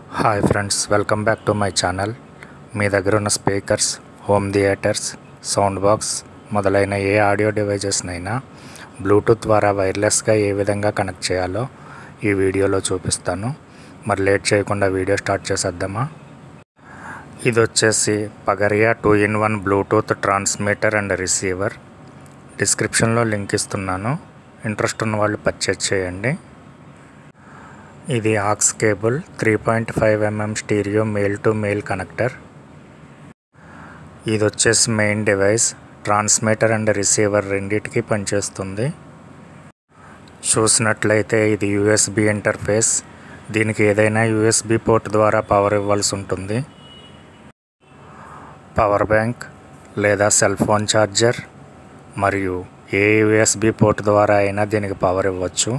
Hi friends welcome back to my channel మీ దగ్గర ఉన్న speakers home theaters sound box మొదలైన ఏ ఆడియో డివైజెస్నైనా బ్లూటూత్ ద్వారా వైర్లెస్గా ఏ విధంగా కనెక్ట్ చేయాలో ఈ వీడియోలో చూపిస్తాను మరి లేట్ చేయకుండా వీడియో స్టార్ట్ చేసేద్దామా ఇది వచ్చేసి Pagaria two in one bluetooth transmitter and receiver డిస్క్రిప్షన్లో లింక్ ఇస్తున్నాను ఇంట్రెస్ట్ ఉన్న వాళ్ళు పర్చేజ్ చేయండి ఇది aux cable three point five MM stereo male to male connector ఇది వచ్చేసి main device transmitter and receiver రెండిటికి పనిచేస్తుంది చూసినట్లయితే ఇది యూఎస్బి ఇంటర్ఫేస్ దీనికి ఏదైనా యూఎస్బి పోర్ట్ ద్వారా పవర్ ఇవ్వాల్సి ఉంటుంది పవర్ బ్యాంక్ లేదా సెల్ ఫోన్ ఛార్జర్ మరియు ఏ యూఎస్బి పోర్ట్ ద్వారా అయినా దీనికి పవర్ ఇవ్వచ్చు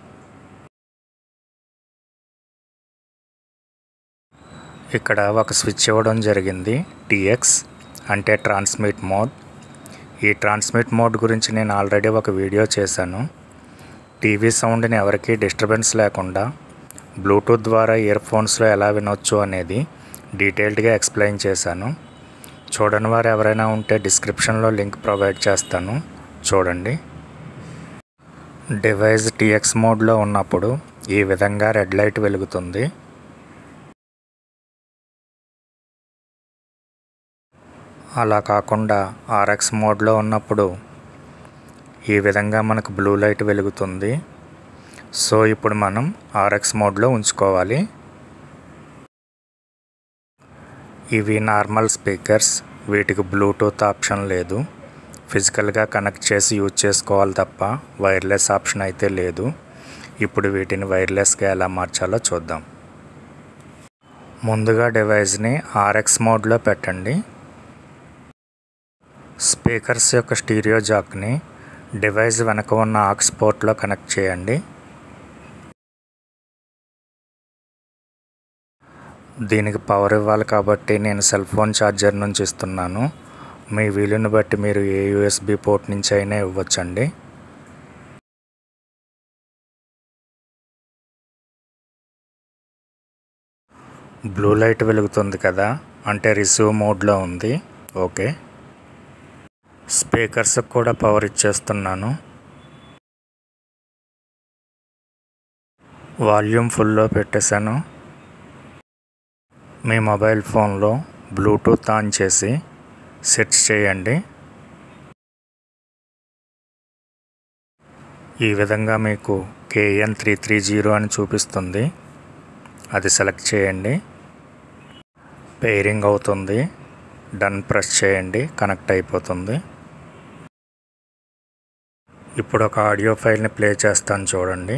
ఇక్కడ ఒక స్విచ్ ఇవ్వడం జరిగింది టీఎక్స్ అంటే ట్రాన్స్మిట్ మోడ్ ఈ ట్రాన్స్మిట్ మోడ్ గురించి నేను ఆల్రెడీ ఒక వీడియో చేశాను టీవీ సౌండ్ని ఎవరికీ డిస్టర్బెన్స్ లేకుండా బ్లూటూత్ ద్వారా ఇయర్ ఫోన్స్లో ఎలా వినొచ్చు అనేది డీటెయిల్డ్గా ఎక్స్ప్లెయిన్ చేశాను చూడని వారు ఎవరైనా ఉంటే డిస్క్రిప్షన్లో లింక్ ప్రొవైడ్ చేస్తాను చూడండి డివైస్ టీఎక్స్ మోడ్లో ఉన్నప్పుడు ఈ విధంగా రెడ్ లైట్ వెలుగుతుంది అలా కాకుండా ఆర్ఎక్స్ మోడ్లో ఉన్నప్పుడు ఈ విధంగా మనకు బ్లూ లైట్ వెలుగుతుంది సో ఇప్పుడు మనం ఆర్ఎక్స్ మోడ్లో ఉంచుకోవాలి ఇవి నార్మల్ స్పీకర్స్ వీటికి బ్లూటూత్ ఆప్షన్ లేదు ఫిజికల్గా కనెక్ట్ చేసి యూజ్ చేసుకోవాలి తప్ప వైర్లెస్ ఆప్షన్ అయితే లేదు ఇప్పుడు వీటిని వైర్లెస్గా ఎలా మార్చాలో చూద్దాం ముందుగా డివైస్ని ఆర్ఎక్స్ మోడ్లో పెట్టండి స్పీకర్స్ యొక్క స్టీరియో జాక్ని డివైస్ వెనక ఉన్న ఆక్స్ పోర్ట్లో కనెక్ట్ చేయండి దీనికి పవర్ ఇవ్వాలి కాబట్టి నేను సెల్ ఫోన్ ఛార్జర్ నుంచి ఇస్తున్నాను మీ వీలుని బట్టి మీరు ఏ యూఎస్బి పోర్ట్ నుంచి అయినా ఇవ్వచ్చండి బ్లూ లైట్ వెలుగుతుంది కదా అంటే రిసీవ్ మోడ్లో ఉంది ఓకే స్పీకర్స్ కూడా పవర్ ఇచ్చేస్తున్నాను వాల్యూమ్ ఫుల్లో పెట్టేశాను మీ మొబైల్ ఫోన్లో బ్లూటూత్ ఆన్ చేసి సెట్ చేయండి ఈ విధంగా మీకు కేఎన్ త్రీ త్రీ జీరో అని చూపిస్తుంది అది సెలెక్ట్ చేయండి పేరింగ్ అవుతుంది డన్ ప్రెస్ చేయండి కనెక్ట్ అయిపోతుంది ఇప్పుడు ఒక ఆడియో ఫైల్ని ప్లే చేస్తాను చూడండి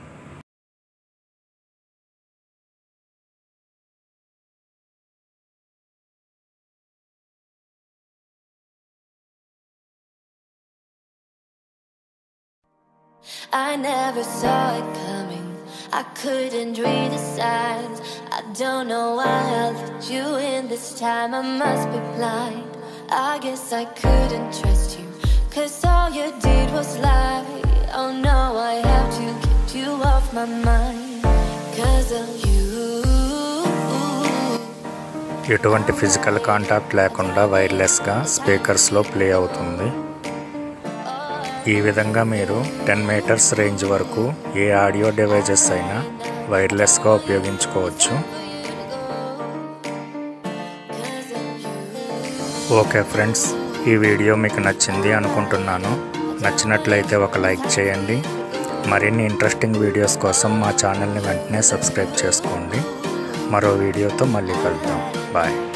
I never saw it coming. I couldn't read the signs. I don't know why I let you in this time. I must be blind. I guess I couldn't trust you. Cause all you did was lie. Oh no, I have to get you off my mind. Cause of you. ఎటువంటి physical contact లేకుండా వైర్లెస్గా స్పీకర్స్లో play అవుతుంది ఈ విధంగా మీరు ten metres range వరకు ఏ audio devices అయినా వైర్లెస్గా ఉపయోగించుకోవచ్చు Cause of you. Okay friends ఈ వీడియో మీకు నచ్చింది అనుకుంటున్నాను నచ్చినట్లయితే ఒక లైక్ చేయండి మరిన్ని ఇంట్రెస్టింగ్ వీడియోస్ కోసం మా ఛానల్ని వెంటనే సబ్స్క్రైబ్ చేసుకోండి మరో వీడియోతో మళ్ళీ కలుద్దాం బాయ్